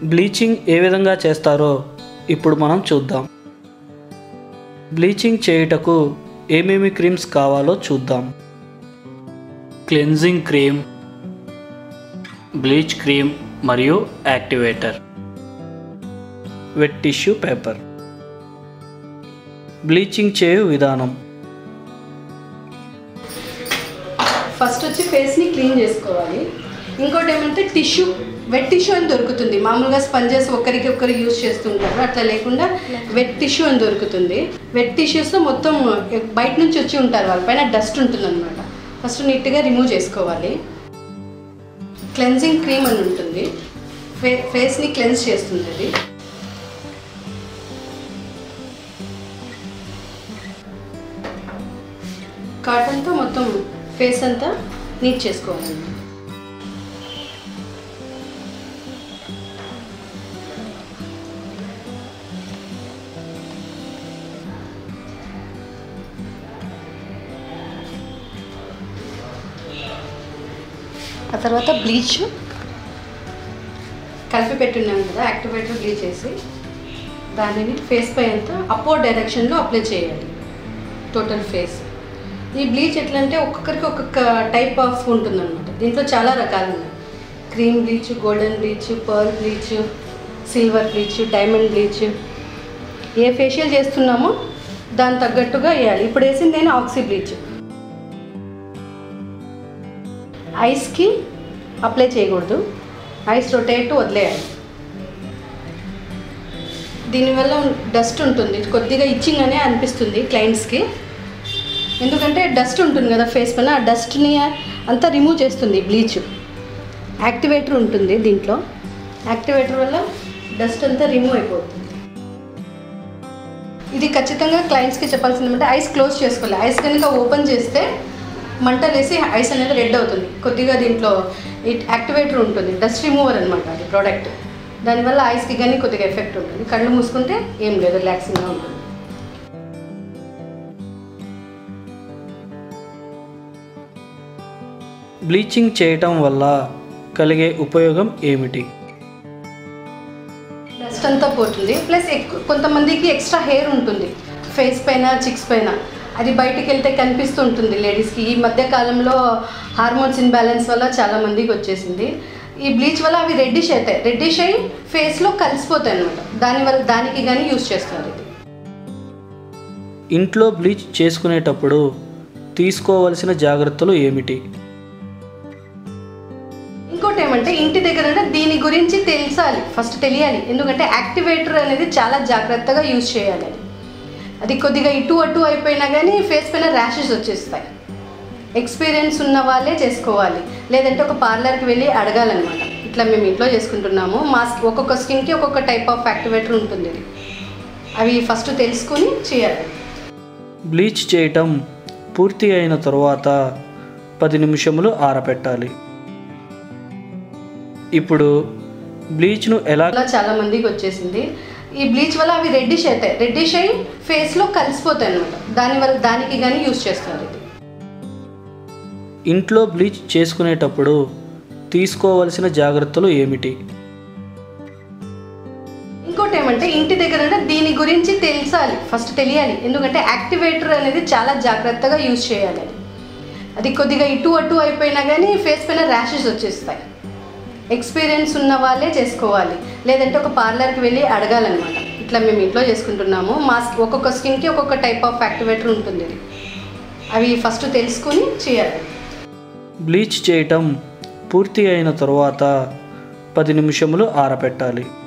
bleaching ఏ విధంగా చేస్తారో ఇప్పుడు మనం చూద్దాం బ్లీచింగ్ చేయుటకు ఏమేమి క్రీమ్స్ కావాలో చూద్దాం క్లెన్జింగ్ క్రీమ్ బ్లీచ్ క్రీమ్ మరియు activator wet tissue paper bleaching చేయు విధానం ఫస్ట్ వచ్చి ఫేస్ని క్లీన్ చేసుకోవాలి ఇంకోటి ఏమంటే టిష్యూ వెట్ టిష్యూ అని దొరుకుతుంది మామూలుగా స్పంజెస్ ఒకరికి ఒకరు యూజ్ చేస్తుంటారు అట్లా లేకుండా వెట్ టిష్యూ అని దొరుకుతుంది వెట్ టిష్యూస్లో మొత్తం బయట నుంచి వచ్చి ఉంటారు వాళ్ళపైన డస్ట్ ఉంటుంది అనమాట ఫస్ట్ నీట్గా రిమూవ్ చేసుకోవాలి క్లెన్జింగ్ క్రీమ్ అని ఉంటుంది ఫే ఫేస్ని క్లెన్స్ చేస్తుంది అది కాటన్తో మొత్తం ఫేస్ అంతా నీట్ చేసుకోవాలి ఆ తర్వాత బ్లీచ్ కలిపి పెట్టున్నాం కదా యాక్టివేటర్ బ్లీచ్ వేసి దానిని ఫేస్ పై అంతా అప్వర్డ్ డైరెక్షన్లో అప్లై చేయాలి టోటల్ ఫేస్ ఈ బ్లీచ్ ఎట్లా అంటే ఒక్కొక్కరికి ఒక్కొక్క టైప్ ఆఫ్ ఉంటుందన్నమాట దీంట్లో చాలా రకాలు ఉన్నాయి cream bleach golden bleach pearl bleach silver bleach diamond bleach ఏ ఫేషియల్ చేస్తున్నామో దాని తగ్గట్టుగా వేయాలి ఇప్పుడు వేసింది నేను ఆక్సీ బ్లీచ్ ఐస్కి అప్లై చేయకూడదు ఐస్ రొటేట్ వదిలేయాలి దీనివల్ల డస్ట్ ఉంటుంది కొద్దిగా ఇచ్చింగ్ అనే అనిపిస్తుంది క్లయింట్స్కి ఎందుకంటే డస్ట్ ఉంటుంది కదా ఫేస్ పైన ఆ డస్ట్ని అంతా రిమూవ్ చేస్తుంది బ్లీచ్ యాక్టివేటర్ ఉంటుంది దీంట్లో యాక్టివేటర్ వల్ల డస్ట్ అంతా రిమూవ్ అయిపోతుంది ఇది ఖచ్చితంగా క్లయింట్స్కి చెప్పాల్సింది అంటే ఐస్ క్లోజ్ చేసుకోవాలి ఐస్ కనుక ఓపెన్ చేస్తే మంటలేసి ఐస్ అనేది రెడ్ అవుతుంది కొద్దిగా దీంట్లో ఇట్ యాక్టివేటర్ ఉంటుంది డస్ట్ రిమూవర్ అనమాట అది ప్రోడక్ట్ దానివల్ల ఐస్కి కానీ కొద్దిగా ఎఫెక్ట్ ఉంటుంది కళ్ళు మూసుకుంటే ఏం లేదు రిలాక్సింగ్గా ఉంటుంది బ్లీచింగ్ చేయటం వల్ల కలిగే ఉపయోగం ఏమిటి డస్ట్ అంతా పోతుంది ప్లస్ ఎక్కువ కొంతమందికి ఎక్స్ట్రా హెయిర్ ఉంటుంది ఫేస్ పైన చిక్స్ పైన అది బయటికి వెళ్తే కనిపిస్తూ ఉంటుంది లేడీస్కి ఈ మధ్య కాలంలో హార్మోన్స్ ఇన్బ్యాలెన్స్ వల్ల చాలా మందికి వచ్చేసింది ఈ బ్లీచ్ వల్ల అవి రెడ్డిష్ అవుతాయి రెడ్డిష్ అయ్యి ఫేస్లో కలిసిపోతాయి అనమాట దానివల్ల దానికి కానీ యూస్ చేస్తారు ఇది ఇంట్లో బ్లీచ్ చేసుకునేటప్పుడు తీసుకోవలసిన జాగ్రత్తలు ఏమిటి ఇంకోటి ఏమంటే ఇంటి దగ్గర అంటే దీని గురించి తెలిసాలి ఫస్ట్ తెలియాలి ఎందుకంటే యాక్టివేటర్ అనేది చాలా జాగ్రత్తగా యూజ్ చేయాలి అది అది కొద్దిగా ఇటు అటు అయిపోయినా కానీ ఫేస్ పైన ర్యాషెస్ వచ్చేస్తాయి ఎక్స్పీరియన్స్ ఉన్న వాళ్ళే చేసుకోవాలి లేదంటే ఒక పార్లర్కి వెళ్ళి అడగాలన్నమాట ఇట్లా మేము ఇంట్లో చేసుకుంటున్నాము మా ఒక్కొక్క స్కిన్కి ఒక్కొక్క టైప్ ఆఫ్ యాక్టివేటర్ ఉంటుంది ఇది అవి ఫస్ట్ తెలుసుకుని చేయాలి బ్లీచ్ చేయటం పూర్తి అయిన తరువాత పది నిమిషములు ఆరబెట్టాలి ఇప్పుడు బ్లీచ్ను ఎలా అలా చాలా మందికి వచ్చేసింది ఈ బ్లీచ్ వల్ల అవి రెడ్డిష్ అవుతాయి రెడ్డిష్ అయ్యి ఫేస్లో కలిసిపోతాయి అనమాట దానివల్ల దానికి కానీ యూస్ చేస్తారు ఇది ఇంట్లో బ్లీచ్ చేసుకునేటప్పుడు తీసుకోవలసిన జాగ్రత్తలు ఏమిటి ఇంకోటి ఏమంటే ఇంటి దగ్గర అంటే దీని గురించి తెలిసాలి ఫస్ట్ తెలియాలి ఎందుకంటే యాక్టివేటర్ అనేది చాలా జాగ్రత్తగా యూజ్ చేయాలి అది అది కొద్దిగా ఇటు అటు అయిపోయినా కానీ ఫేస్ పైన ర్యాషెస్ వచ్చేస్తాయి ఎక్స్పీరియన్స్ ఉన్న వాళ్ళే చేసుకోవాలి లేదంటే ఒక పార్లర్కి వెళ్ళి అడగాలన్నమాట ఇట్లా మేము ఇంట్లో చేసుకుంటున్నాము మా ఒక్కొక్క స్కిన్కి ఒక్కొక్క టైప్ ఆఫ్ యాక్టివేటర్ ఉంటుంది ఇది అవి ఫస్ట్ తెలుసుకుని చేయాలి బ్లీచ్ చేయటం పూర్తి అయిన తరువాత పది నిమిషములు ఆరబెట్టాలి